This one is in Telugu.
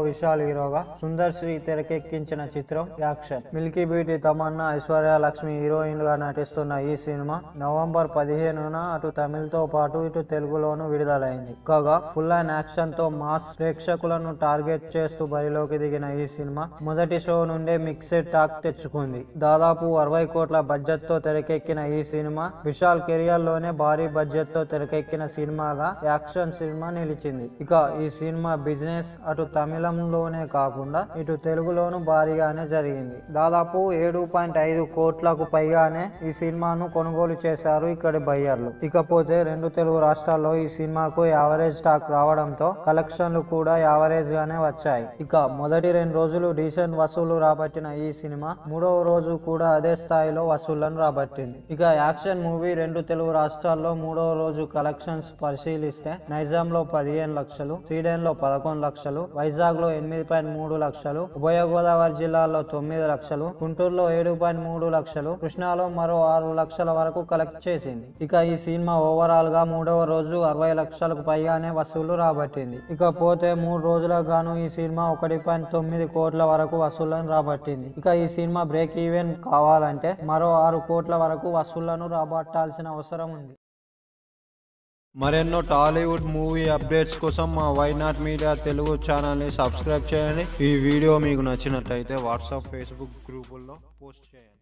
విశాల్ హీరోగా సుందర్ శ్రీ తెరకెక్కించిన చిత్రం action milky beauty Tamannaah Aishwarya Lakshmi heroine గా నటిస్తున్న ఈ సినిమా నవంబర్ పదిహేనున అటు తమిళ్తో పాటు ఇటు తెలుగులోను విడుదలైంది కాగా ఫుల్ అండ్ యాక్షన్ తో మాస్ ప్రేక్షకులను టార్గెట్ చేస్తూ బరిలోకి దిగిన ఈ సినిమా మొదటి షో నుండే మిక్సెడ్ టాక్ తెచ్చుకుంది దాదాపు అరవై కోట్ల బడ్జెట్ తో తెరకెక్కిన ఈ సినిమా విశాల్ కెరియర్ లోనే భారీ బడ్జెట్ తో తెరకెక్కిన సినిమాగా యాక్షన్ సినిమా నిలిచింది ఇక ఈ సినిమా బిజినెస్ అటు తమిళంలోనే కాకుండా ఇటు తెలుగులోను భారీగానే జరిగింది దాదాపు ఏడు పాయింట్ ఐదు కోట్లకు పైగానే ఈ సినిమాను కొనుగోలు చేశారు ఇక్కడి బయ్యర్లు ఇకపోతే రెండు తెలుగు రాష్ట్రాల్లో ఈ సినిమాకు యావరేజ్ స్టాక్ రావడంతో కలెక్షన్లు కూడా యావరేజ్ గానే వచ్చాయి ఇక మొదటి రెండు రోజులు డీసెంట్ వసూలు రాబట్టిన ఈ సినిమా మూడవ రోజు కూడా అదే స్థాయిలో వసూళ్లను రాబట్టింది ఇక యాక్షన్ మూవీ రెండు తెలుగు రాష్ట్రాల్లో మూడవ రోజు కలెక్షన్స్ పరిశీలిస్తే నైజాం లో పదిహేను లక్షలు స్వీడన్ లో పదకొండు లక్షలు వైజాగ్ లో ఎనిమిది పాయింట్ మూడు లక్షలు ఉభయ గోదావరి జిల్లాలో తొమ్మిది లక్షలు గుంటూరులో ఏడు పాయింట్ మూడు లక్షలు కృష్ణాలో మరో ఆరు లక్షల వరకు కలెక్ట్ చేసింది ఇక ఈ సినిమా ఓవరాల్ గా మూడవ రోజు అరవై లక్షలకు పైగానే వసూలు రాబట్టింది ఇక పోతే మూడు రోజులకు గాను ఈ సినిమా ఒకటి పాయింట్ తొమ్మిది కోట్ల వరకు వసూళ్లను రాబట్టింది ఇక ఈ సినిమా బ్రేక్ ఈవెన్ కావాలంటే మరో ఆరు కోట్ల వరకు వసూళ్లను రాబట్టాల్సిన అవసరం ఉంది మరెన్నో టాలీవుడ్ మూవీ అప్డేట్స్ కోసం మా వైనాట్ మీడియా తెలుగు ఛానల్ని సబ్స్క్రైబ్ చేయండి ఈ వీడియో మీకు నచ్చినట్లయితే వాట్సాప్ ఫేస్బుక్ గ్రూపుల్లో పోస్ట్ చేయండి